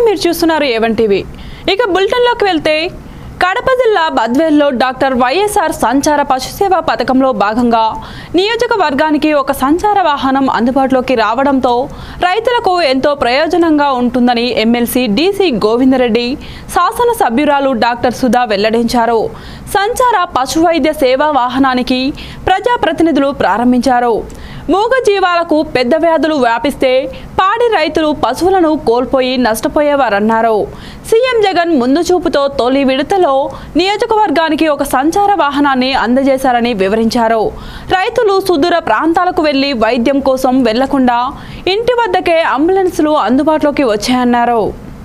మీరు చూస్తున్నారు A1 TV ఇక బులెటిన్లోకి వెళ్తే కడప జిల్లా బద్వేల్లో డాక్టర్ వైఎస్ఆర్ సంచార పశుసేవ పథకంలో భాగంగా నియోజకవర్గానికి ఒక సంచార వాహనం అందుబాటులోకి రావడంతో రైతులకు ఎంతో ప్రయోజనంగా ఉంటుందని ఎమ్మెల్సీ డీసీ గోవిందరెడ్డి శాసనసభ్యురాలు డాక్టర్ సుధా వెల్లడించారు సంచార పశు వైద్య సేవా వాహనానికి ప్రజాప్రతినిధులు ప్రారంభించారు మూగ జీవాలకు పెద్ద వ్యాధులు వ్యాపిస్తే పాడి రైతులు పశువులను కోల్పోయి నష్టపోయేవారన్నారు సీఎం జగన్ ముందు చూపుతో తొలి విడతలో నియోజకవర్గానికి ఒక సంచార వాహనాన్ని అందజేశారని వివరించారు రైతులు సుదూర ప్రాంతాలకు వెళ్లి వైద్యం కోసం వెళ్లకుండా ఇంటి వద్దకే అంబులెన్సులు అందుబాటులోకి వచ్చాయన్నారు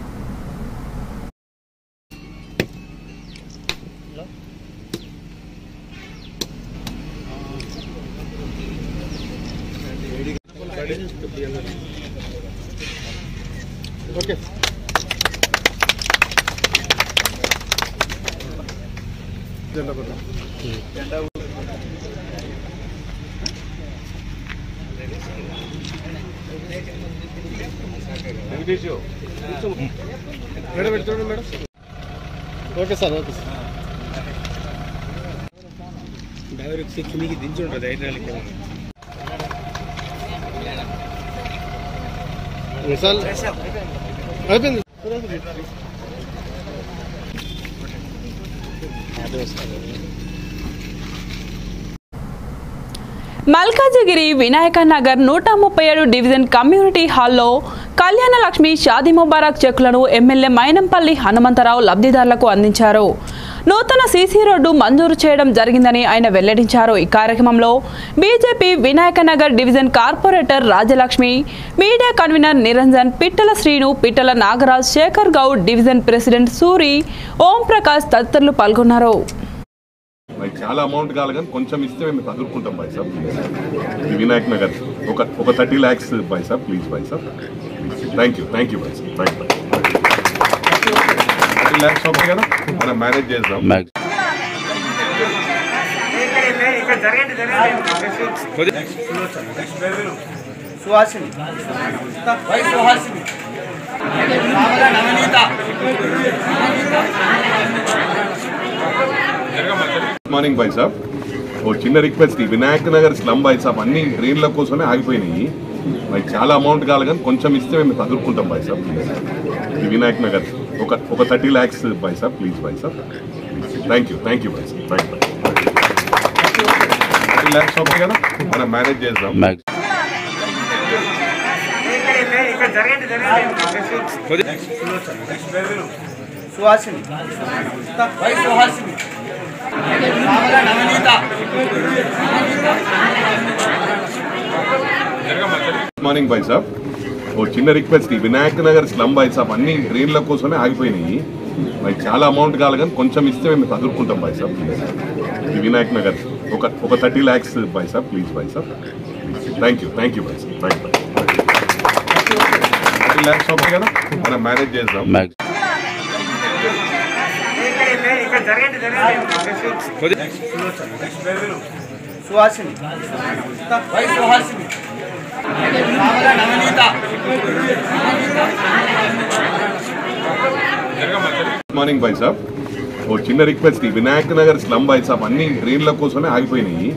ఓకే జెండా పట్టు. మేడం ఇటు చూడండి madam okay sir okay sir driver కిందికి దించి ఉంటుంది ఐదు సార్ అయిపోయింది మల్కాజిగిరి వినాయక నగర్ నూట ముప్పై ఏడు డివిజన్ కమ్యూనిటీ హాల్లో కళ్యాణ లక్ష్మి షాదీ ముబారక్ చెక్కులను ఎమ్మెల్యే మైనంపల్లి హనుమంతరావు లబ్ధిదారులకు అందించారు నూతన సీసీ రోడ్డు మంజూరు చేయడం జరిగిందని ఆయన వెల్లడించారు ఈ కార్యక్రమంలో BJP Vinayaka Nagar division corporator Rajalakshmi media convener Niranjan Pittala Srinu Pittala Nagaraj Shekar Goud division president Suri Om Prakash తదితరులు పాల్గొన్నారు మరి చాలా అమౌంట్ కావాలి కానీ కొంచెం ఇస్తే మేము చదువుకుంటాం బాయ్ సార్ ఈ వినాయక్ నగర్ ఒక ఒక థర్టీ ల్యాక్స్ బాయ్ సార్ ప్లీజ్ బాయ్ sir thank you thank you బాయ్ sir thank you thirty lakhs okay కదా మనం మేనేజ్ చేద్దాం సుహాసిని వై సుహాసిని రామల నవనీత గుడ్ మార్నింగ్ బాయ్ సాబ్ ఓ చిన్న రిక్వెస్ట్ ఈ వినాయక్ నగర్ స్లమ్ బాయ్ సాబ్ అన్ని డ్రైన్ల కోసమే ఆగిపోయినాయి మరి చాలా అమౌంట్ కావాలి కానీ కొంచెం ఇస్తే మేము చదువుకుంటాం బాయ్ సార్ ఈ వినాయక్ నగర్ ఒక ఒక థర్టీ ల్యాక్స్ బాయ్ సార్ ప్లీజ్ బాయ్ sir thank you thank you బాయ్ sir thank you thirty lakhs okay కదా మనం మేనేజ్ చేద్దాం సుహాసిని వై సుహాసిని రామల నవనీత గుడ్ మార్నింగ్ బాయ్ సాబ్ ఓ చిన్న రిక్వెస్ట్ ఈ వినాయక్ నగర్ స్లమ్ బాయ్ సాబ్ అన్ని డ్రైన్ల కోసమే ఆగిపోయినాయి మరి చాలా అమౌంట్ కావాలి కానీ కొంచెం ఇస్తే మేము చదువుకుంటాం బాయ్ సార్ ఈ వినాయక్ నగర్ ఒక ఒక థర్టీ ల్యాక్స్ బాయ్ సార్ ప్లీజ్ బాయ్ sir thank you thank you బాయ్ sir thank you thirty lakhs okay కదా మనం మేనేజ్ చేద్దాం సుహాసిని వై సుహాసిని రామల నవనీత గుడ్ మార్నింగ్ బాయ్ సాబ్ ఓ చిన్న రిక్వెస్ట్ ఈ వినాయక్ నగర్ స్లమ్ బాయ్ సాబ్ అన్ని డ్రైన్ల కోసమే ఆగిపోయినాయి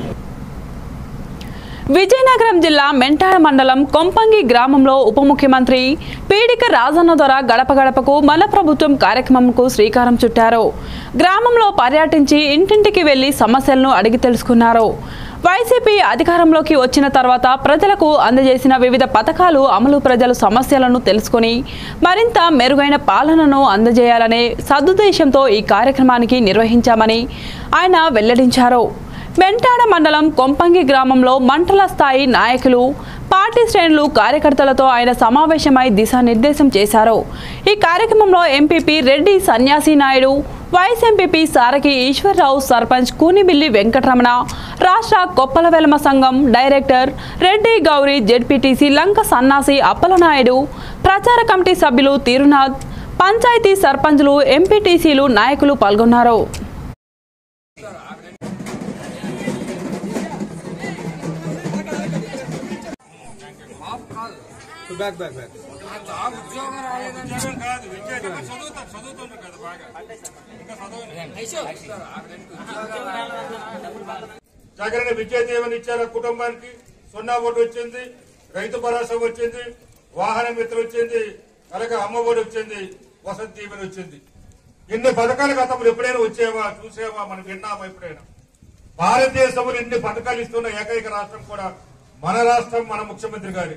విజయనగరం జిల్లా మెంటాడ మండలం కొంపంగి గ్రామంలో ఉప ముఖ్యమంత్రి పీడిక రాజన్న ద్వారా గడప గడపకు మన ప్రభుత్వం కార్యక్రమంకు శ్రీకారం చుట్టారు గ్రామంలో పర్యటించి ఇంటింటికి వెళ్లి సమస్యలను అడిగి తెలుసుకున్నారు వైసీపీ అధికారంలోకి వచ్చిన తర్వాత ప్రజలకు అందజేసిన వివిధ పథకాలు అమలు ప్రజలు సమస్యలను తెలుసుకొని మరింత మెరుగైన పాలనను అందజేయాలనే సదుద్దేశంతో ఈ కార్యక్రమానికి నిర్వహించామని ఆయన వెల్లడించారు మెంటాడ మండలం కొంపంగి గ్రామంలో మంటల స్థాయి నాయకులు పార్టీ శ్రేణులు కార్యకర్తలతో ఆయన సమావేశమై దిశానిర్దేశం చేశారు ఈ కార్యక్రమంలో MPP Reddy Sanyasi Naidu vice MPP Saraki Eswar Rao sarpanch Kunibilli Venkataramana రాష్ట్ర కొప్పల వెలమ సంఘం డైరెక్టర్ రెడ్డి గౌరి జెడ్పీటీసీ లంక సన్నాసి అప్పలనాయుడు ప్రచార కమిటీ సభ్యులు తిరునాథ్ పంచాయతీ సర్పంచ్లు ఎంపీటీసీలు నాయకులు పాల్గొన్నారు బ్యాక్ బ్యాక్ బ్యాక్ జగన్ విద్యా దీవెన ఇచ్చారు ఆ కుటుంబానికి సున్నా ఓటు వచ్చింది రైతు భరోసా వచ్చింది వాహన మిత్ర వచ్చింది అలాగే అమ్మ ఒడి వచ్చింది వసతి దీవెన వచ్చింది ఇన్ని పథకాలు గతంలో ఎప్పుడైనా వచ్చేవా చూసేవా మనం విన్నామా ఎప్పుడైనా భారతదేశంలో ఇన్ని పథకాలు ఇస్తున్న ఏకైక రాష్ట్రం కూడా మన రాష్ట్రం మన ముఖ్యమంత్రి గారి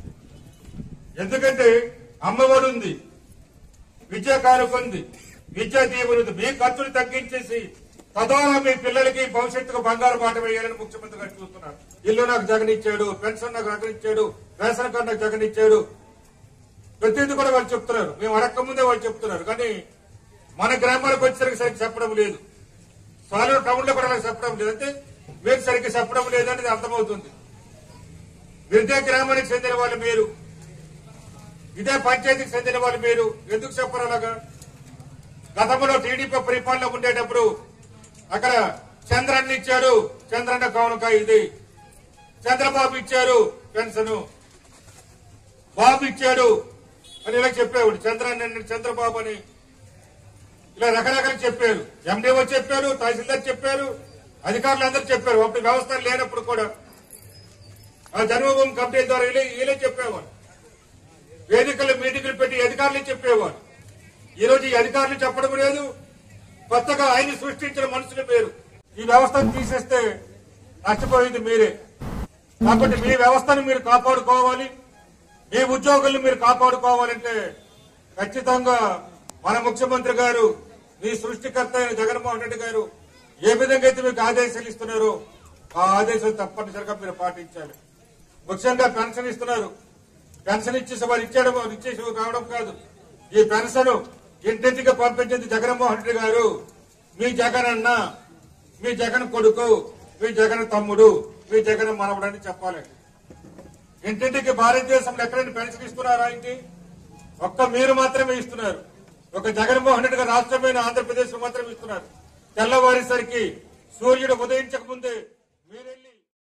ఎందుకంటే అమ్మఒడి ఉంది విద్యా కానుక ఉంది విద్యా దీవెన ఉంది మీ ఖర్చులు తగ్గించేసి తద్వారా మీ పిల్లలకి భవిష్యత్తుకు బంగారు బాట వేయాలని ముఖ్యమంత్రి గారు చూస్తున్నారు ఇల్లు నాకు జగన్ ఇచ్చాడు పెన్షన్ నాకు జగన్ ఇచ్చాడు రేషన్ కార్డు నాకు జగన్ ఇచ్చాడు ప్రతిదీ కూడా వాళ్ళు చెప్తున్నారు మేము అడక్క ముందే వాళ్ళు చెప్తున్నారు కానీ మన గ్రామాలకు వచ్చేసరికి సరిగ్గా చెప్పడం లేదు సాలూరు టౌన్ లో కూడా నాకు చెప్పడం లేదు అంటే మీకు సరిగ్గా చెప్పడం లేదు అనేది అర్థమవుతుంది విద్యా గ్రామానికి చెందిన వాళ్ళు మీరు ఇదే పంచాయతీకి చెందిన వాళ్ళు మీరు ఎందుకు చెప్పరు అలాగా గతంలో టీడీపీ పరిపాలన ఉండేటప్పుడు అక్కడ చంద్రన్న ఇచ్చాడు చంద్రన్న కానుక ఇది చంద్రబాబు ఇచ్చారు పెన్షన్ బాబు ఇచ్చాడు అని ఇలా చెప్పేవాడు చంద్రన్న చంద్రబాబు అని ఇలా రకరకాలు చెప్పారు ఎండిఓ చెప్పారు తహసీల్దార్ చెప్పారు అధికారులు అందరూ చెప్పారు అప్పుడు వ్యవస్థ లేనప్పుడు కూడా ఆ జన్మభూమి కమిటీ ద్వారా వీళ్ళే వీళ్ళే చెప్పేవారు వేదికలు మీటింగులు పెట్టి అధికారులు చెప్పేవారు ఈ రోజు ఈ అధికారులు చెప్పడం లేదు కొత్తగా ఆయన సృష్టించిన మనుషులు మీరు ఈ వ్యవస్థను తీసేస్తే నష్టపోయింది మీరే కాబట్టి మీ వ్యవస్థను మీరు కాపాడుకోవాలి మీ ఉద్యోగుల్ని మీరు కాపాడుకోవాలంటే ఖచ్చితంగా మన ముఖ్యమంత్రి గారు మీ సృష్టికర్త అయిన జగన్మోహన్ రెడ్డి గారు ఏ విధంగా అయితే మీకు ఆదేశాలు ఇస్తున్నారో ఆ ఆదేశాలు తప్పనిసరిగా మీరు పాటించాలి ముఖ్యంగా పెన్షన్ ఇస్తున్నారు పెన్షన్ ఇచ్చేసి వారు ఇచ్చేయడం ఇచ్చేసి రావడం కాదు ఈ పెన్షన్ ఇంటింటికి పంపించింది జగన్మోహన్ రెడ్డి గారు మీ జగన్ అన్న మీ జగన్ కొడుకు మీ జగన్ తమ్ముడు మీ జగన్ మనవడు అని చెప్పాలి ఇంటింటికి భారతదేశంలో ఎక్కడైనా పెన్షన్ ఇస్తున్నారా ఇంటి ఒక్క మీరు మాత్రమే ఇస్తున్నారు ఒక జగన్మోహన్ రెడ్డి గారు రాష్ట్రమైన ఆంధ్రప్రదేశ్ మాత్రమే ఇస్తున్నారు తెల్లవారేసరికి సూర్యుడు ఉదయించక ముందే మీరెళ్ళి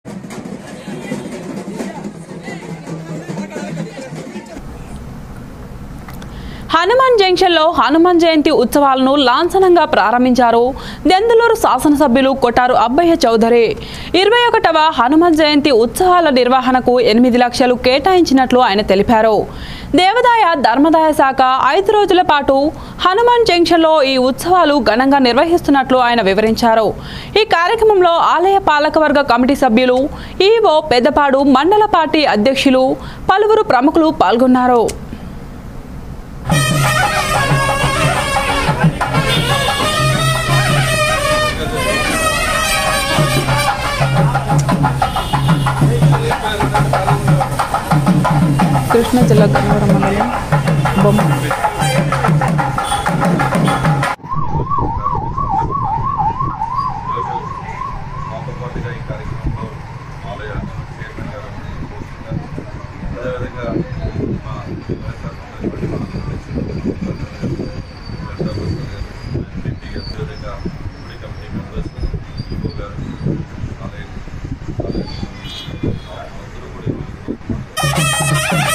హనుమాన్ జంక్షన్ లో హనుమాన్ జయంతి ఉత్సవాలను లాంఛనంగా ప్రారంభించారు దెందులూరు శాసనసభ్యులు కొటారు అబ్బయ్య చౌదరి ఇరవై ఒకటవ హనుమాన్ జయంతి ఉత్సవాల నిర్వహణకు ఎనిమిది లక్షలు కేటాయించినట్లు ఆయన తెలిపారు దేవాదాయ ధర్మదాయ శాఖ ఐదు రోజుల పాటు హనుమాన్ జంక్షన్లో ఈ ఉత్సవాలు ఘనంగా నిర్వహిస్తున్నట్లు ఆయన వివరించారు ఈ కార్యక్రమంలో ఆలయ పాలకవర్గ కమిటీ సభ్యులు ఈవో పెద్దపాడు మండల పార్టీ అధ్యక్షులు పలువురు ప్రముఖులు పాల్గొన్నారు కృష్ణా జిల్లా గన్నవరం మండలం బొమ్మ ఈరోజు మాతో పాటుగా ఈ కార్యక్రమంలో ఆలయ చైర్మన్ గారు పోతున్నారు అదేవిధంగా మా వైఎస్ఆర్ కాంగ్రెస్ పార్టీ ఎంపీ గారు అదేవిధంగా గుడి కమిటీ మెంబర్స్ ఈవో గారు ఆలయ ఆలయ అందరూ కూడా ఈరోజు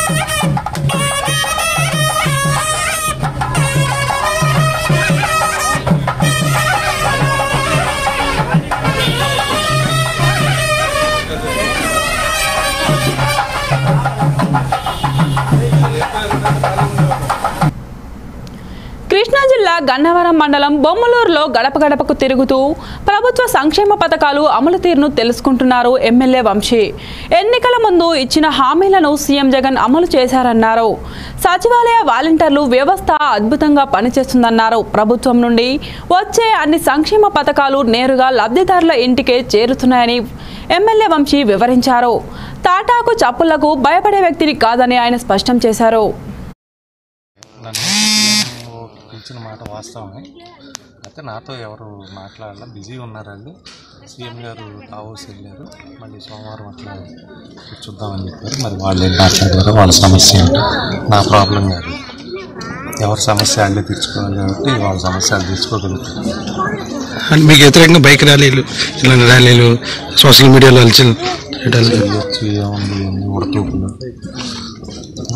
కృష్ణా జిల్లా గన్నవరం మండలం బొమ్మలూరులో గడప గడపకు తిరుగుతూ ప్రభుత్వ సంక్షేమ పథకాలు అమలు తీరును తెలుసుకుంటున్నారు ఎమ్మెల్యే వంశీ ఎన్నికల ముందు ఇచ్చిన హామీలను సీఎం జగన్ అమలు చేశారన్నారు సచివాలయ వాలంటీర్లు వ్యవస్థ అద్భుతంగా పనిచేస్తుందన్నారు ప్రభుత్వం నుండి వచ్చే అన్ని సంక్షేమ పథకాలు నేరుగా లబ్ధిదారుల ఇంటికే చేరుతున్నాయని ఎమ్మెల్యే వంశీ వివరించారు తాటాకు చప్పులకు భయపడే వ్యక్తిని కాదని ఆయన స్పష్టం చేశారు నన్ను పిలిచిన మాట వాస్తవమే అయితే నాతో ఎవరు మాట్లాడాల బిజీ ఉన్నారు వాళ్ళు సీఎం గారు టావోస్ వెళ్ళారు మళ్ళీ సోమవారం అట్లా చూద్దామని చెప్పారు మరి వాళ్ళు ఏం మాట్లాడారు వాళ్ళ సమస్య ఏంటో నా ప్రాబ్లం కాదు ఎవరి సమస్య వాళ్ళే తీర్చుకోవాలి కాబట్టి వాళ్ళ సమస్య వాళ్ళు తీర్చుకోగలుగుతారు అంటే మీకు వ్యతిరేకంగా బైక్ ర్యాలీలు ఇలాంటి ర్యాలీలు సోషల్ మీడియాలో అలచల్ చేయడాలు వచ్చి ఏముంది ఎన్ని ఉడతూపులు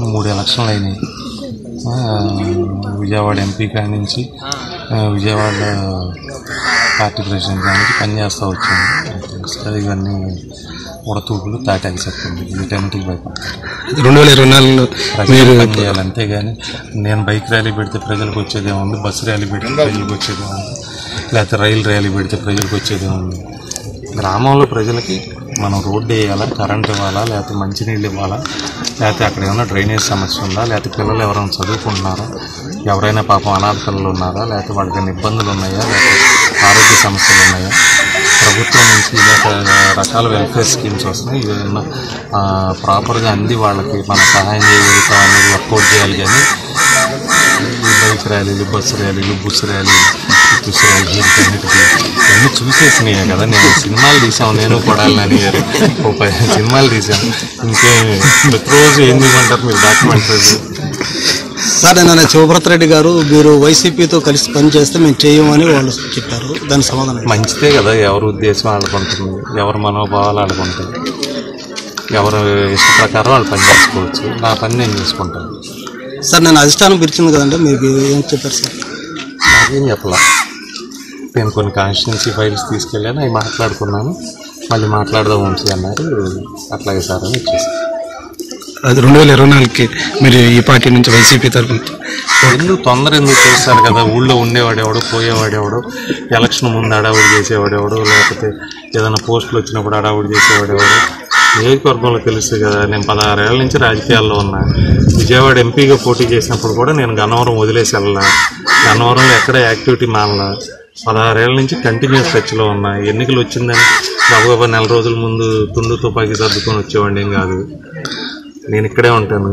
మూడు ఎలక్షన్లు అయినాయి ఆ, విజయవాడ ఎంపీ కాడి నుంచి ఆ, విజయవాడ పార్టీ ప్రెసిడెంట్ కాడి నుంచి పనిచేస్తూ వచ్చాను సరే ఇవన్నీ ఉడతూపులు తాటాకి చెప్తుంది వీటన్నిటికి భయపడతారు రెండు వేల ఇరవై నాలుగులో మీరు ప్రజలు పని చేయాలి అంతేగాని నేను బైక్ ర్యాలీ పెడితే ప్రజలకు వచ్చేదే ఉంది బస్సు ర్యాలీ పెడితే ప్రజలకు వచ్చేదే ఉంది లేకపోతే రైలు ర్యాలీ పెడితే ప్రజలకు వచ్చేదే ఉంది గ్రామంలో ప్రజలకి మనం రోడ్డు వేయాలా కరెంట్ ఇవ్వాలా లేకపోతే మంచినీళ్ళు ఇవ్వాలా లేకపోతే అక్కడ ఏమైనా డ్రైనేజ్ సమస్య ఉందా లేకపోతే పిల్లలు ఎవరైనా చదువుకుంటున్నారా ఎవరైనా పాపం అనాథ పిల్లలు ఉన్నారా లేకపోతే వాళ్ళకి ఏమైనా ఇబ్బందులు ఉన్నాయా లేకపోతే ఆరోగ్య సమస్యలు ఉన్నాయా ప్రభుత్వం నుంచి అనేక రకాల వెల్ఫేర్ స్కీమ్స్ వస్తున్నాయి ఇవన్నీ ప్రాపర్గా అంది వాళ్ళకి మనం సహాయం చేయగలుగుతాం అనేది వర్కౌట్ చేయాలి కానీ ఈ బైక్ ర్యాలీలు బస్సు ర్యాలీలు బుస్ ర్యాలీలు తుస్ ర్యాలీలు వీటన్నిటికీ ఇవన్నీ చూసేసినాయి కదా నేను సినిమాలు తీసాం నేను కొడాలని గారు ఓ పది సినిమాలు తీసాను ఇంకేం ప్రతిరోజు ఏం తీయమంటారు మీరు డాక్యుమెంటరీస్ సార్ నిన్న శివభ్రత్ రెడ్డి గారు మీరు వైసీపీతో కలిసి పనిచేస్తే మేము చేయమని వాళ్ళు చెప్పారు దాని సమాధానం ఏంటి? మంచిదే కదా ఎవరి ఉద్దేశం వాళ్ళకుంటుంది ఎవరి మనోభావాలు వాళ్ళకుంటాయి ఎవరు ఇష్ట ప్రకారం వాళ్ళు పని చేసుకోవచ్చు నా పని నేను చేసుకుంటాను సార్ నేను అధిష్టానం పిలిచింది కదండి మీకు ఏం చెప్పారు సార్ నాకేం చెప్పలా నేను కొన్ని కాన్స్టిట్యున్సీ ఫైల్స్ తీసుకెళ్ళాను అవి మాట్లాడుకున్నాను మళ్ళీ మాట్లాడదాం ఉంచి అన్నారు అట్లాగే సార్ అని ఇచ్చేసి అది రెండు వేల ఇరవై నాలుగుకి మీరు ఈ పార్టీ నుంచి వైసీపీ తరఫున ఎందుకు తొందర ఎందుకు చేస్తారు కదా ఊళ్ళో ఉండేవాడెవడు పోయేవాడెవడు ఎలక్షన్ ముందు అడావుడి చేసేవాడెవడు లేకపోతే ఏదైనా పోస్టులు వచ్చినప్పుడు అడావుడి చేసేవాడెవడు నియోజకవర్గంలో తెలుస్తుంది కదా నేను పదహారేళ్ల నుంచి రాజకీయాల్లో ఉన్నా విజయవాడ ఎంపీగా పోటీ చేసినప్పుడు కూడా నేను గన్నవరం వదిలేసి వెళ్ళా గన్నవరంలో ఎక్కడ యాక్టివిటీ మానలా పదహారేళ్ల నుంచి కంటిన్యూస్ టచ్లో ఉన్నా ఎన్నికలు వచ్చిందని గబగబా నెల రోజుల ముందు తుండు తుపాకీ సర్దుకొని వచ్చేవాడిని ఏం కాదు నేను ఇక్కడే ఉంటాను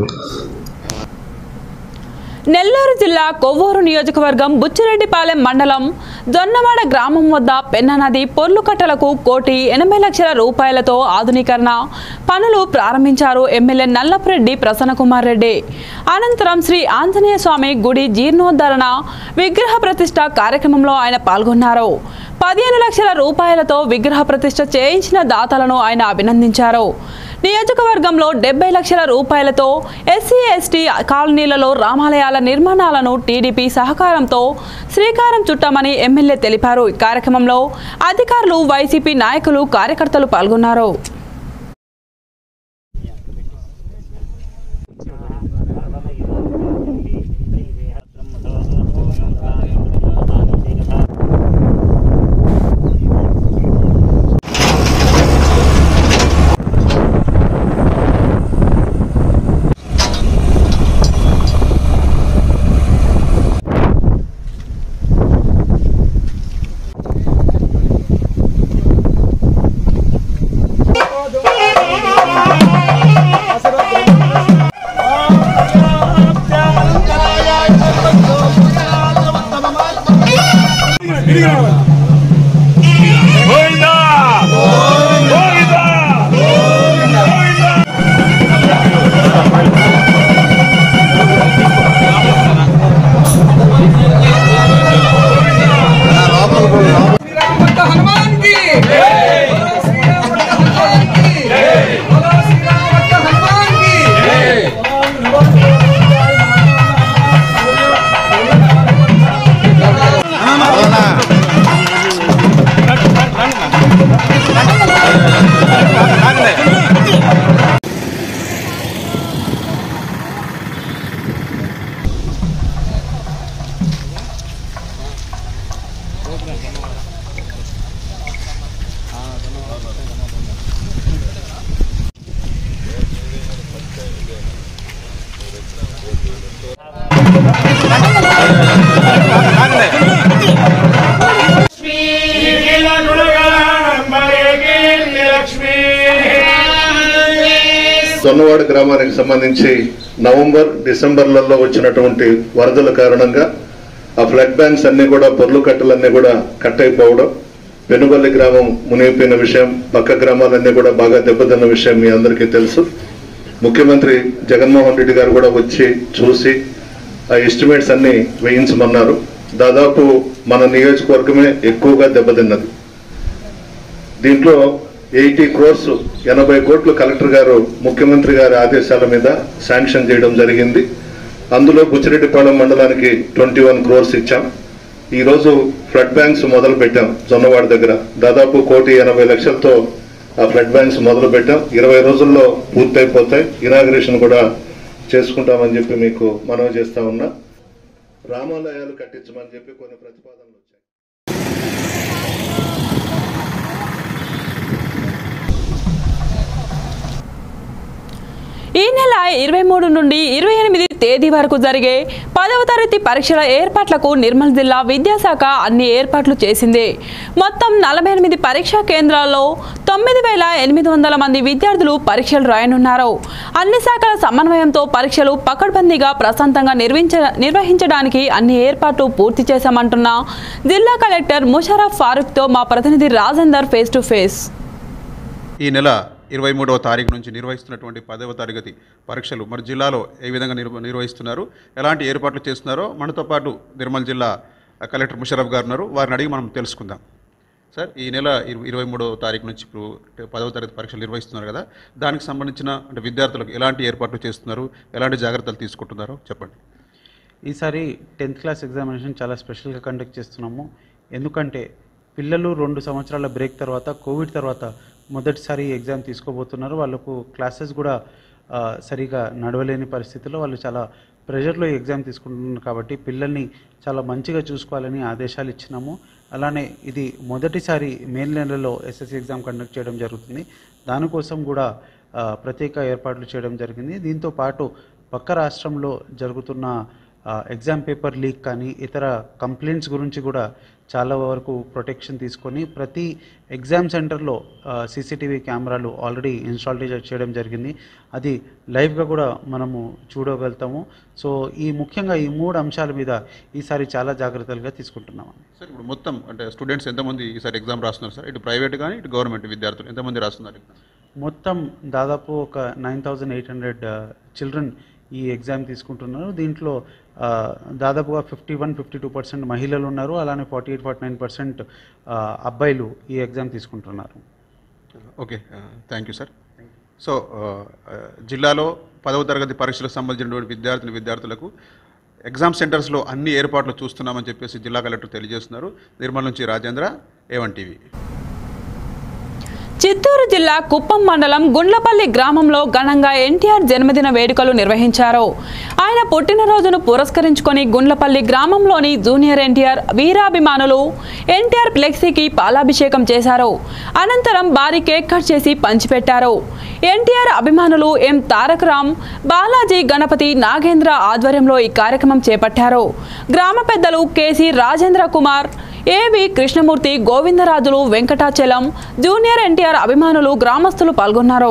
నెల్లూరు జిల్లా కొవ్వూరు నియోజకవర్గం బుచ్చిరెడ్డిపాలెం మండలం జొన్నవాడ గ్రామం వద్ద పెన్నా నది పొర్లు కట్టలకు కోటి ఎనభై లక్షల రూపాయలతో ఆధునీకరణ పనులు ప్రారంభించారు ఎమ్మెల్యే నల్లపురెడ్డి ప్రసన్నకుమార్ రెడ్డి అనంతరం శ్రీ ఆంజనేయ స్వామి గుడి జీర్ణోద్ధరణ విగ్రహ ప్రతిష్ట కార్యక్రమంలో ఆయన పాల్గొన్నారు పదిహేను లక్షల రూపాయలతో విగ్రహ ప్రతిష్ట చేయించిన దాతలను ఆయన అభినందించారు నియోజకవర్గంలో డెబ్బై లక్షల రూపాయలతో ఎస్సీ ఎస్టీ కాలనీలలో రామాలయాల నిర్మాణాలను టీడీపీ సహకారంతో శ్రీకారం చుట్టామని ఎమ్మెల్యే తెలిపారు ఈ కార్యక్రమంలో అధికారులు వైసీపీ నాయకులు కార్యకర్తలు పాల్గొన్నారు సొన్నవాడ గ్రామానికి సంబంధించి నవంబర్ డిసెంబర్లలో వచ్చినటువంటి వరదల కారణంగా ఆ ఫ్లడ్ బ్యాంక్స్ అన్ని కూడా పొర్లు కట్టలన్నీ కూడా కట్ అయిపోవడం పెనుబల్లి గ్రామం మునిగిపోయిన విషయం పక్క గ్రామాలన్నీ కూడా బాగా దెబ్బతిన్న విషయం మీ అందరికీ తెలుసు ముఖ్యమంత్రి జగన్మోహన్ రెడ్డి గారు కూడా వచ్చి చూసి ఆ ఎస్టిమేట్స్ అన్ని వేయించమన్నారు దాదాపు మన నియోజకవర్గమే ఎక్కువగా దెబ్బతిన్నది దీంట్లో ఎయిటీ క్రోర్స్ ఎనభై కోట్లు కలెక్టర్ గారు ముఖ్యమంత్రి గారి ఆదేశాల మీద శాంక్షన్ చేయడం జరిగింది అందులో బుచ్చిరెడ్డిపాలెం మండలానికి ట్వంటీ వన్ క్రోర్స్ ఇచ్చాం ఈ రోజు ఫ్లడ్ బ్యాంక్స్ మొదలు పెట్టాం జొన్నవాడ దగ్గర దాదాపు కోటి ఎనభై లక్షలతో ఆ ఫ్లడ్ బ్యాంక్స్ మొదలు పెట్టాం ఇరవై రోజుల్లో పూర్తయిపోతాయి ఇనాగ్రేషన్ కూడా చేసుకుంటామని చెప్పి మీకు మనవి చేస్తా ఉన్నా రామాలయాలు కట్టించమని చెప్పి కొన్ని ప్రతిపాదనలు వచ్చాయి ఈ నెల ఇరవై మూడు నుండి ఇరవై ఎనిమిది తేదీ వరకు జరిగే పదవ తరగతి పరీక్షల ఏర్పాట్లకు నిర్మల్ జిల్లా విద్యాశాఖ అన్ని ఏర్పాట్లు చేసింది మొత్తం నలభై ఎనిమిది పరీక్షా కేంద్రాల్లో తొమ్మిది వేల ఎనిమిది వందల మంది విద్యార్థులు పరీక్షలు రాయనున్నారు అన్ని శాఖల సమన్వయంతో పరీక్షలు పకడ్బందీగా ప్రశాంతంగా నిర్వహించ నిర్వహించడానికి అన్ని ఏర్పాట్లు పూర్తి చేశామంటున్న జిల్లా కలెక్టర్ ముషరఫ్ ఫారూక్తో మా ప్రతినిధి రాజేందర్ ఫేస్ టు ఫేస్ ఈ నెల ఇరవై మూడవ తారీఖు నుంచి నిర్వహిస్తున్నటువంటి పదవ తరగతి పరీక్షలు మరి జిల్లాలో ఏ విధంగా నిర్వ నిర్వహిస్తున్నారు ఎలాంటి ఏర్పాట్లు చేస్తున్నారో మనతో పాటు నిర్మల్ జిల్లా కలెక్టర్ ముషరఫ్ గారు ఉన్నారు వారిని అడిగి మనం తెలుసుకుందాం సార్ ఈ నెల ఇరవై ఇరవై మూడవ తారీఖు నుంచి ఇప్పుడు పదవ తరగతి పరీక్షలు నిర్వహిస్తున్నారు కదా దానికి సంబంధించిన అంటే విద్యార్థులకు ఎలాంటి ఏర్పాట్లు చేస్తున్నారు ఎలాంటి జాగ్రత్తలు తీసుకుంటున్నారో చెప్పండి ఈసారి టెన్త్ క్లాస్ ఎగ్జామినేషన్ చాలా స్పెషల్గా కండక్ట్ చేస్తున్నాము ఎందుకంటే పిల్లలు రెండు సంవత్సరాల బ్రేక్ తర్వాత కోవిడ్ తర్వాత మొదటిసారి ఎగ్జామ్ తీసుకోబోతున్నారు వాళ్ళకు క్లాసెస్ కూడా ఆ, సరిగా నడవలేని పరిస్థితిలో వాళ్ళు చాలా ప్రెషర్లో ఎగ్జామ్ తీసుకుంటున్నారు కాబట్టి పిల్లల్ని చాలా మంచిగా చూసుకోవాలని ఆదేశాలు ఇచ్చినాము అలానే ఇది మొదటిసారి మే నెలలో ఎస్ఎస్సి ఎగ్జామ్ కండక్ట్ చేయడం జరుగుతుంది దానికోసం కూడా ఆ, ప్రత్యేక ఏర్పాట్లు చేయడం జరిగింది దీంతో పాటు పక్క రాష్ట్రంలో జరుగుతున్న ఆ, ఎగ్జామ్ పేపర్ లీక్ కానీ ఇతర కంప్లైంట్స్ గురించి కూడా చాలా వరకు ప్రొటెక్షన్ తీసుకొని ప్రతి ఎగ్జామ్ సెంటర్లో సీసీటీవీ కెమెరాలు ఆల్రెడీ ఇన్స్టాల్ చేయడం జరిగింది అది లైవ్గా కూడా మనము చూడగలుగుతాము సో ఈ ముఖ్యంగా ఈ మూడు అంశాల మీద ఈసారి చాలా జాగ్రత్తలుగా తీసుకుంటున్నాము సార్ ఇప్పుడు మొత్తం అంటే స్టూడెంట్స్ ఎంతమంది ఈసారి ఎగ్జామ్ రాస్తున్నారు సార్ ఇటు ప్రైవేట్ కానీ ఇటు గవర్నమెంట్ విద్యార్థులు ఎంతమంది రాస్తున్నారు మొత్తం దాదాపు ఒక nine thousand eight hundred children ఈ ఎగ్జామ్ తీసుకుంటున్నారు దీంట్లో ఆ, దాదాపుగా fifty one fifty two percent మహిళలు ఉన్నారు అలానే forty eight forty nine percent అబ్బాయిలు ఈ ఎగ్జామ్ తీసుకుంటున్నారు okay thank you sir so జిల్లాలో పదవ తరగతి పరీక్షలకు సంబంధించినటువంటి విద్యార్థులు విద్యార్థులకు ఎగ్జామ్ సెంటర్స్లో అన్ని ఏర్పాట్లు చూస్తున్నామని చెప్పేసి జిల్లా కలెక్టర్ తెలియజేస్తున్నారు నిర్మల్ నుంచి రాజేంద్ర ఏవన్ టీవీ చిత్తూరు జిల్లా కుప్పం మండలం గుండ్లపల్లి గ్రామంలో ఘనంగా ఎన్టీఆర్ జన్మదిన వేడుకలు నిర్వహించారు ఆయన పుట్టినరోజును పురస్కరించుకొని గుండ్లపల్లి గ్రామంలోని జూనియర్ ఎన్టీఆర్ వీరాభిమానులు ఎన్టీఆర్ ఫ్లెక్సీకి పాలాభిషేకం చేశారు అనంతరం భారీ కేక్ కట్ చేసి పంచిపెట్టారు ఎన్టీఆర్ అభిమానులు ఎం తారక రామ్ బాలాజీ గణపతి నాగేంద్ర ఆధ్వర్యంలో ఈ కార్యక్రమం చేపట్టారు గ్రామ పెద్దలు కేసీ రాజేంద్ర కుమార్ ఏవి కృష్ణమూర్తి గోవిందరాజులు వెంకటాచలం జూనియర్ ఎన్టీఆర్ అభిమానులు గ్రామస్తులు పాల్గొన్నారు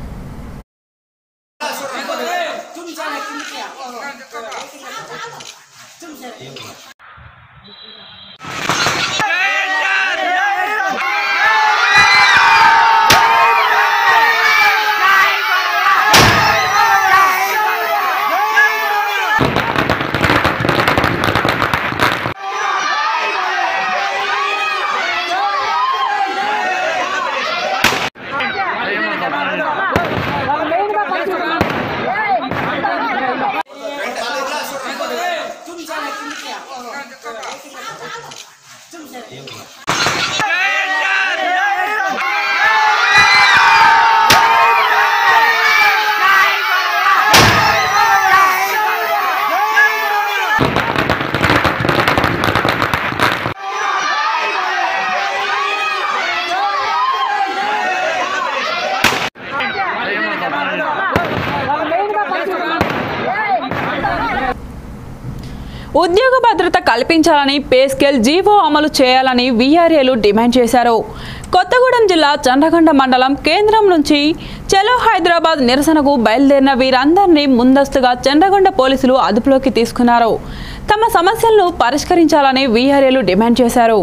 ఉద్యోగ భద్రత కల్పించాలని పే స్కేల్ జీవో అమలు చేయాలని వీఆర్ఏలు డిమాండ్ చేశారు కొత్తగూడెం జిల్లా చండ్రగండ మండలం కేంద్రం నుంచి చలో హైదరాబాద్ నిరసనకు బయలుదేరిన వీరందరినీ ముందస్తుగా చండ్రగొండ పోలీసులు అదుపులోకి తీసుకున్నారు తమ సమస్యలను పరిష్కరించాలని వీఆర్ఏలు డిమాండ్ చేశారు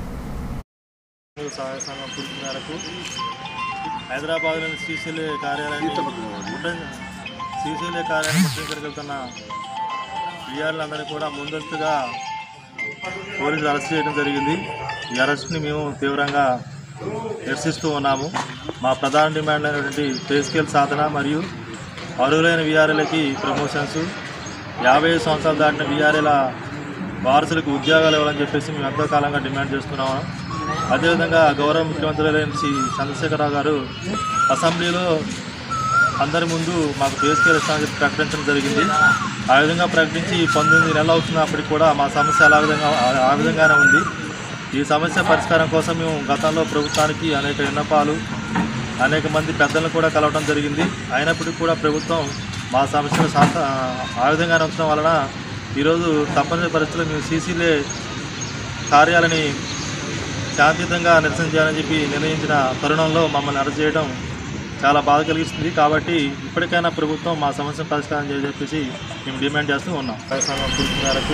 సహాయ సంఘం పిలుపు మేరకు హైదరాబాద్లోని శ్రీశైల కార్యాలయాన్ని ముట్టడి శ్రీశైల కార్యాలయం ముట్టడికి వెళ్తున్న విఆర్లందరినీ కూడా ముందస్తుగా పోలీసులు అరెస్ట్ చేయడం జరిగింది ఈ అరెస్ట్ని మేము తీవ్రంగా నిరసిస్తూ ఉన్నాము మా ప్రధాన డిమాండ్ అయినటువంటి పే స్కేల్ సాధన మరియు అర్హులైన విఆర్ఏలకి ప్రమోషన్స్ యాభై ఐదు సంవత్సరాలు దాటిన విఆర్ఏల వారసులకు ఉద్యోగాలు ఇవ్వాలని చెప్పేసి మేము ఎంతో కాలంగా డిమాండ్ చేస్తున్నాము అదేవిధంగా గౌరవ ముఖ్యమంత్రి అయిన శ్రీ చంద్రశేఖరరావు గారు అసెంబ్లీలో అందరి ముందు మాకు పే స్కేల్ ఇస్తామని చెప్పి ప్రకటించడం జరిగింది ఆ విధంగా ప్రకటించి పంతొమ్మిది నెలలు అవుతున్నప్పటికీ కూడా మా సమస్య అలా విధంగా ఆ విధంగానే ఉంది ఈ సమస్య పరిష్కారం కోసం మేము గతంలో ప్రభుత్వానికి అనేక విన్నపాలు అనేక మంది పెద్దలను కూడా కలవడం జరిగింది అయినప్పటికీ కూడా ప్రభుత్వం మా సమస్యను శాంత ఆ విధంగానే ఉంచడం వలన ఈరోజు తప్పనిసరి పరిస్థితుల్లో మేము సీసీలే కార్యాలని శాంతియుతంగా నిరసన చేయాలని చెప్పి నిర్ణయించిన తరుణంలో మమ్మల్ని అరెస్ట్ చేయడం చాలా బాధ కలిగిస్తుంది కాబట్టి ఇప్పటికైనా ప్రభుత్వం మా సమస్యను పరిష్కారం చేయని చెప్పేసి మేము డిమాండ్ చేస్తూ ఉన్నాం సంఘం పిలుపు మేరకు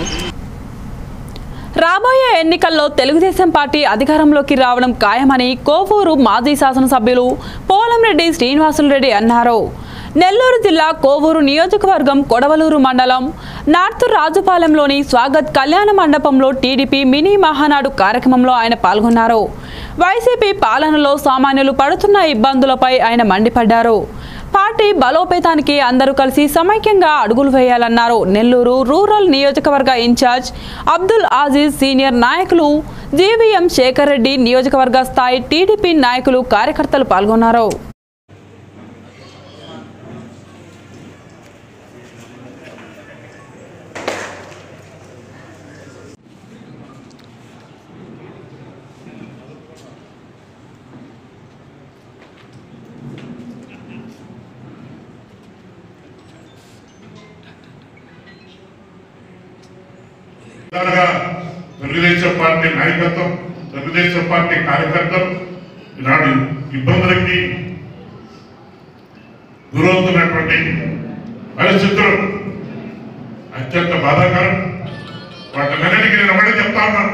రాబోయే ఎన్నికల్లో తెలుగుదేశం పార్టీ అధికారంలోకి రావడం ఖాయమని కోవూరు మాజీ శాసనసభ్యులు పోలంరెడ్డి శ్రీనివాసులరెడ్డి అన్నారు నెల్లూరు జిల్లా కోవూరు నియోజకవర్గం కొడవలూరు మండలం నార్త్ రాజుపాలెంలోని స్వాగత్ కళ్యాణ మండపంలో టీడీపీ మినీ మహానాడు కార్యక్రమంలో ఆయన పాల్గొన్నారు వైసీపీ పాలనలో సామాన్యులు పడుతున్న ఇబ్బందులపై ఆయన మండిపడ్డారు పార్టీ బలోపేతానికి అందరూ కలిసి సమైక్యంగా అడుగులు వేయాలన్నారు నెల్లూరు రూరల్ నియోజకవర్గ ఇన్ఛార్జ్ అబ్దుల్ ఆజీజ్ సీనియర్ నాయకులు జీవీఎం శేఖర్ రెడ్డి నియోజకవర్గ స్థాయి టీడీపీ నాయకులు కార్యకర్తలు పాల్గొన్నారు విధాలుగా తెలుగుదేశం పార్టీ నాయకత్వం తెలుగుదేశం పార్టీ కార్యకర్తలు ఈనాడు ఇబ్బందులకి గురవుతున్నటువంటి పరిస్థితులు అత్యంత బాధాకరం వాటిలన్నిటికీ నేను ఒకటే చెప్తా ఉన్నాను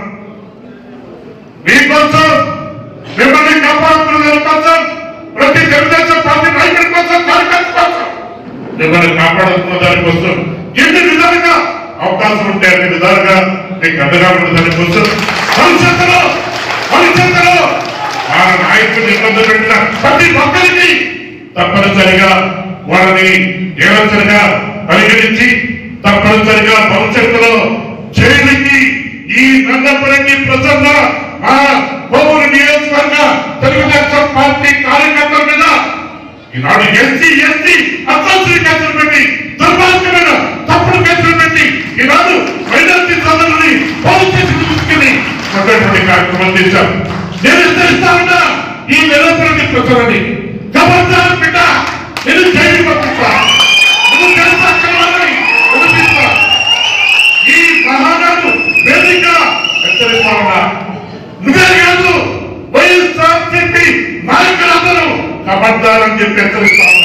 మీకోసం మిమ్మల్ని కాపాడుతున్న కోసం ప్రతి తెలుగుదేశం పార్టీ నాయకుడి కోసం కార్యకర్త కోసం మిమ్మల్ని కాపాడుతున్న దానికోసం ఎన్ని విధాలుగా అవకాశం ఉంటే అన్ని విధాలుగా మీకు అండగా ఉన్న దానికోసం భవిష్యత్తులో భవిష్యత్తులో మన నాయకుడిని ఇబ్బంది పెట్టిన ప్రతి ఒక్కరికి తప్పనిసరిగా వాళ్ళని నిరంతరంగా పరిగణించి తప్పనిసరిగా భవిష్యత్తులో జైలుకి ఈ రంగపురంగి ప్రసన్న మా కోవూరు నియోజకవర్గ తెలుగుదేశం పార్టీ కార్యకర్తల మీద ఈనాడు ఎస్సీ ఎస్టీ అసోసిటీ కేసులు పెట్టి దుర్మార్గమైన తప్పుడు కేసులు పెట్టి ఈనాడు మైనార్టీ సోదరులని పోలీస్ స్టేషన్ తీసుకుని ఉన్నటువంటి కార్యక్రమం చేశాం నేను ఇస్తా ఉన్నా ఈ నిరంతరం ప్రసరని గవర్నర్ బిడ్డ నేను జైలు పంపిస్తా నువ్వు తెలుసా కలవాలని వినిపిస్తా ఈ మహానాడు వేదిక హెచ్చరిస్తా ఉన్నా నువ్వే కాదు వైఎస్ఆర్ చెప్పి నాయకులందరూ కబడ్డారని చెప్పి హెచ్చరిస్తా ఉన్నా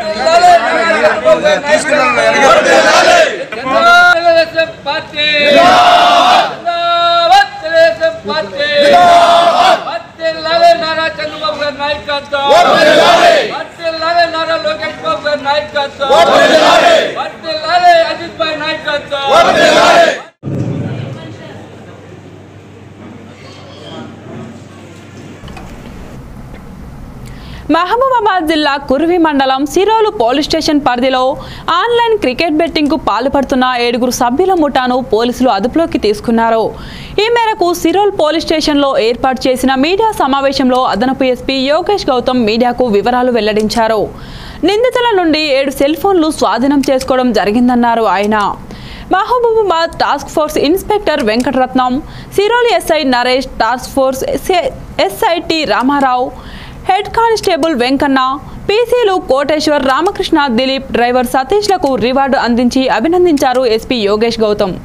తెలుగుదేశం పార్టీ జిందాబాద్ తెలుగుదేశం పార్టీ వర్ధిల్లాలి నారా చంద్రబాబు గారి నాయకత్వం వర్ధిల్లాలి నారా లోకేష్ బాబు గారి నాయకత్వం వర్ధిల్లాలి అజిత్ భాయ్ నాయకత్వం మహబూబాబాద్ జిల్లా కుర్వి మండలం సిరోలు పోలీస్ స్టేషన్ పరిధిలో ఆన్లైన్ క్రికెట్ బెట్టింగ్కు పాల్పడుతున్న ఏడుగురు సభ్యుల ముఠాను పోలీసులు అదుపులోకి తీసుకున్నారు ఈ మేరకు సిరోల్ పోలీస్ స్టేషన్లో ఏర్పాటు చేసిన మీడియా సమావేశంలో అదనపు ఎస్పీ యోగేష్ గౌతమ్ మీడియాకు వివరాలు వెల్లడించారు నిందితుల నుండి ఏడు సెల్ ఫోన్లు స్వాధీనం చేసుకోవడం జరిగిందన్నారు ఆయన Mahabubabad task force inspector Venkataratnam Siroli SI Naresh task force SI T Ramarao head constable Venkanna పీసీలు కోటేశ్వర్ రామకృష్ణ దిలీప్ డ్రైవర్ సతీష్లకు రివార్డు అందించి అభినందించారు ఎస్పీ యోగేష్ గౌతమ్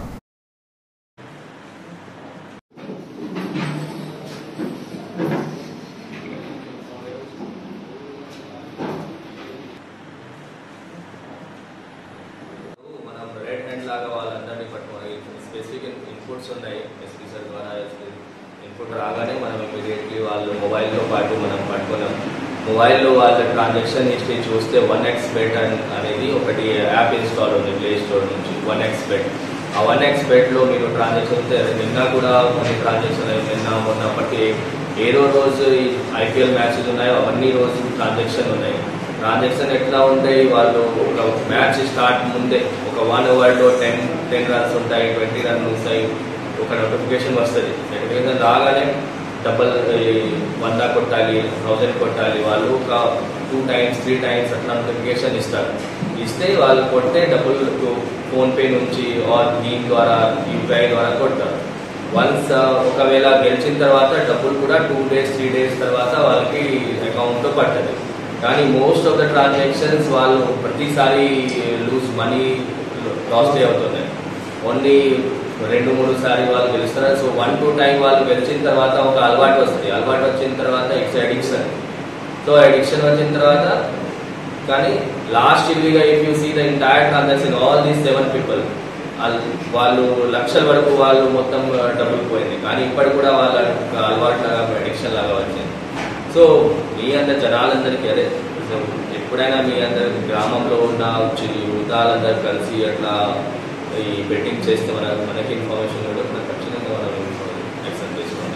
మనం రెడ్ హ్యాండ్ లాగా వాళ్ళందరినీ పట్టుకొని స్పెసిఫిక్ ఇన్పుట్స్ ఉన్నాయి ఎస్పీ సార్ ద్వారా ఇన్పుట్ రాగానే మనం ఇమీడియట్లీ వాళ్ళు మొబైల్తో పాటు మనం పట్టుకున్నాం మొబైల్లో వాళ్ళ ట్రాన్సాక్షన్ హిస్టరీ చూస్తే వన్ ఎక్స్ బెట్ అనేది ఒకటి యాప్ ఇన్స్టాల్ ఉంది ప్లే స్టోర్ నుంచి వన్ ఎక్స్ బెట్ ఆ వన్ ఎక్స్ బెట్లో మీరు ట్రాన్సాక్షన్ నిన్న కూడా కొన్ని ట్రాన్సాక్షన్ నిన్న మొన్నప్పటికీ ఏ రో- రోజు ఈ ఐపీఎల్ మ్యాచెస్ ఉన్నాయో అవన్నీ రోజు ట్రాన్సాక్షన్ ఉన్నాయి ట్రాన్సాక్షన్ ఎట్లా ఉంటాయి వాళ్ళు ఒక మ్యాచ్ స్టార్ట్ ముందే ఒక వన్ ఓవర్లో టెన్ టెన్ రన్స్ ఉంటాయి ట్వంటీ రన్స్ ఉంటాయి ఒక నోటిఫికేషన్ వస్తుంది నోటిఫికేషన్ రాగానే డబల్ వంద కొట్టాలి థౌసండ్ కొట్టాలి వాళ్ళు ఒక టూ టైమ్స్ త్రీ టైమ్స్ అట్లా నోటిఫికేషన్ ఇస్తారు ఇస్తే వాళ్ళు కొట్టే డబ్బులు ఫోన్పే నుంచి ఆర్ దీని ద్వారా యూపీఐ ద్వారా కొడతారు వన్స్ ఒకవేళ గెలిచిన తర్వాత డబ్బులు కూడా టూ డేస్ త్రీ డేస్ తర్వాత వాళ్ళకి అకౌంట్లో పడుతుంది కానీ మోస్ట్ ఆఫ్ ద ట్రాన్సాక్షన్స్ వాళ్ళు ప్రతిసారి లూజ్ మనీ లాస్ట్ అవుతున్నాయి ఓన్లీ రెండు మూడు సారి వాళ్ళు గెలుస్తున్నారు సో వన్ టూ టైం వాళ్ళు గెలిచిన తర్వాత ఒక అలవాటు వస్తుంది అలవాటు వచ్చిన తర్వాత ఇట్స్ అడిక్షన్ సో అడిక్షన్ వచ్చిన తర్వాత కానీ లాస్ట్ ఇయర్గా if you see the entire transaction all these seven people వాళ్ళు లక్షల వరకు వాళ్ళు మొత్తం డబ్బులు పోయింది కానీ ఇప్పటికి కూడా వాళ్ళ ఒక అలవాటు లాగా అడిక్షన్ లాగా వచ్చింది సో మీ అందరి జనాలందరికీ అదే సో ఎప్పుడైనా మీ అందరి గ్రామంలో ఉన్న చి- యువతాలందరూ కలిసి అట్లా ఈ బెట్టింగ్ చేస్తే మన మనకి ఇన్ఫర్మేషన్ కూడా మనకు ఖచ్చితంగా మనం యాక్సెప్ట్ చేసుకుంటాం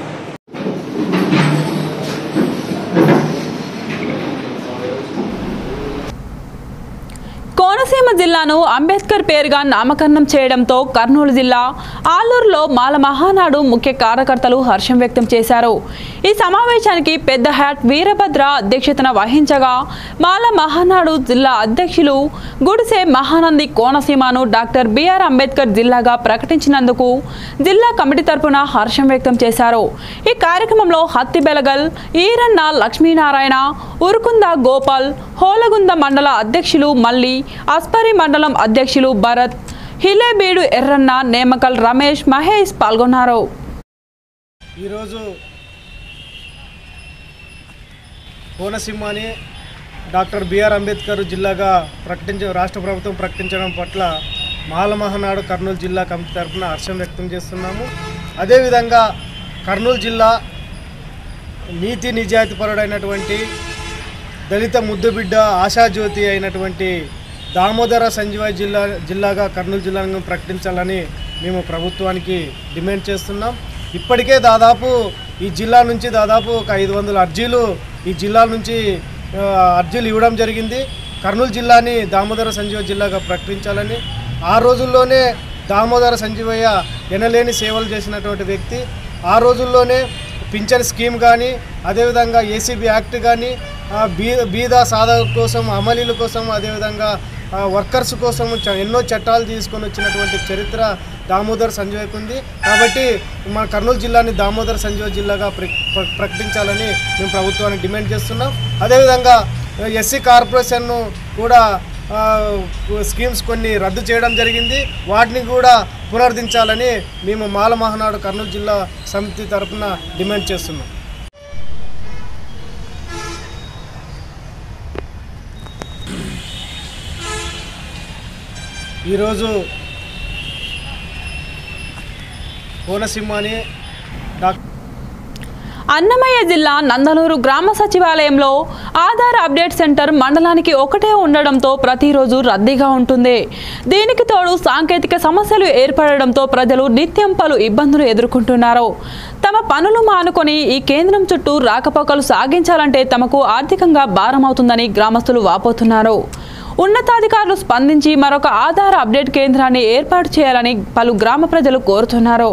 కోనసీమ జిల్లాను అంబేద్కర్ పేరుగా నామకరణం చేయడంతో కర్నూలు జిల్లా ఆలూరులో మాల మహానాడు ముఖ్య కార్యకర్తలు హర్షం వ్యక్తం చేశారు ఈ సమావేశానికి పెద్ద హ్యాట్ వీరభద్ర అధ్యక్షతన వహించగా మాల మహానాడు జిల్లా అధ్యక్షులు గుడిసే మహానంది కోనసీమను డాక్టర్ బిఆర్ అంబేద్కర్ జిల్లాగా ప్రకటించినందుకు జిల్లా కమిటీ తరపున హర్షం వ్యక్తం చేశారు ఈ కార్యక్రమంలో హత్తి బెలగల్ ఈరన్న లక్ష్మీనారాయణ ఉరుకుంద గోపాల్ హోలగుంద మండల అధ్యక్షులు మల్లి అస్పరి మండలం అధ్యక్షులు భరత్ హిలేబీడు ఎర్రన్న నేమకల్ రమేష్ మహేష్ పాల్గొన్నారు ఈరోజు కోనసీమని డాక్టర్ బిఆర్ అంబేద్కర్ జిల్లాగా ప్రకటించ రాష్ట్ర ప్రభుత్వం ప్రకటించడం పట్ల మాల మహానాడు కర్నూలు జిల్లా కమిటీ తరఫున హర్షం వ్యక్తం చేస్తున్నాము అదేవిధంగా కర్నూలు జిల్లా నీతి నిజాయితీపరుడైనటువంటి దళిత ముద్దుబిడ్డ ఆశాజ్యోతి అయినటువంటి దామోదర సంజీవాయి జిల్లా జిల్లాగా కర్నూలు జిల్లాను ప్రకటించాలని మేము ప్రభుత్వానికి డిమాండ్ చేస్తున్నాం ఇప్పటికే దాదాపు ఈ జిల్లా నుంచి దాదాపు ఒక ఐదు వందల అర్జీలు ఈ జిల్లా నుంచి ఆ, అర్జీలు ఇవ్వడం జరిగింది కర్నూలు జిల్లాని దామోదర సంజీవ జిల్లాగా ప్రకటించాలని ఆ రోజుల్లోనే దామోదర సంజీవయ్య ఎనలేని సేవలు చేసినటువంటి వ్యక్తి ఆ రోజుల్లోనే పింఛన్ స్కీమ్ కానీ అదేవిధంగా ఏసీబీ యాక్ట్ కానీ ఆ, బీ బీద సాధకుల కోసం అమలీల కోసం అదేవిధంగా ఆ, వర్కర్స్ కోసం చ- ఎన్నో చట్టాలు తీసుకొని వచ్చినటువంటి చరిత్ర దామోదర్ సంజయ్కి ఉంది కాబట్టి మన కర్నూలు జిల్లాని దామోదర్ సంజయ్ జిల్లాగా ప్ర- ప్ర- ప్రకటించాలని మేము ప్రభుత్వానికి డిమాండ్ చేస్తున్నాం అదేవిధంగా ఎస్సీ కార్పొరేషన్ను కూడా ఆ, స్కీమ్స్ కొన్ని రద్దు చేయడం జరిగింది వాటిని కూడా పునరుద్ధరించాలని మేము మాల మహానాడు కర్నూలు జిల్లా సమితి తరఫున డిమాండ్ చేస్తున్నాం ఈరోజు కోనసీమని డాక్టర్ అన్నమయ్య జిల్లా నందలూరు గ్రామ సచివాలయంలో ఆధార్ అప్డేట్ సెంటర్ మండలానికి ఒకటే ఉండడంతో ప్రతిరోజు రద్దీగా ఉంటుంది దీనికి తోడు సాంకేతిక సమస్యలు ఏర్పడడంతో ప్రజలు నిత్యం పలు ఇబ్బందులు ఎదుర్కొంటున్నారు తమ పనులు మానుకొని ఈ కేంద్రం చుట్టూ రాకపోకలు సాగించాలంటే తమకు ఆర్థికంగా భారమవుతుందని గ్రామస్తులు వాపోతున్నారు ఉన్నతాధికారులు స్పందించి మరొక ఆధార్ అప్డేట్ కేంద్రాన్ని ఏర్పాటు చేయాలని పలు గ్రామ ప్రజలు కోరుతున్నారు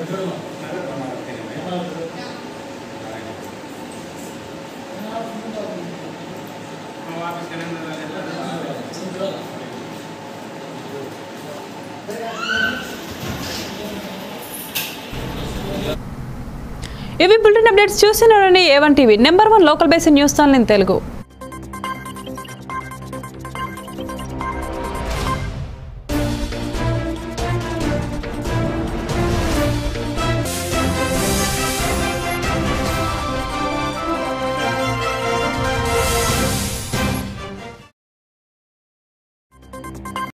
ఇవి బులెటిన్ అప్డేట్స్ చూసిన A one TV number one local basin news channel in Telugu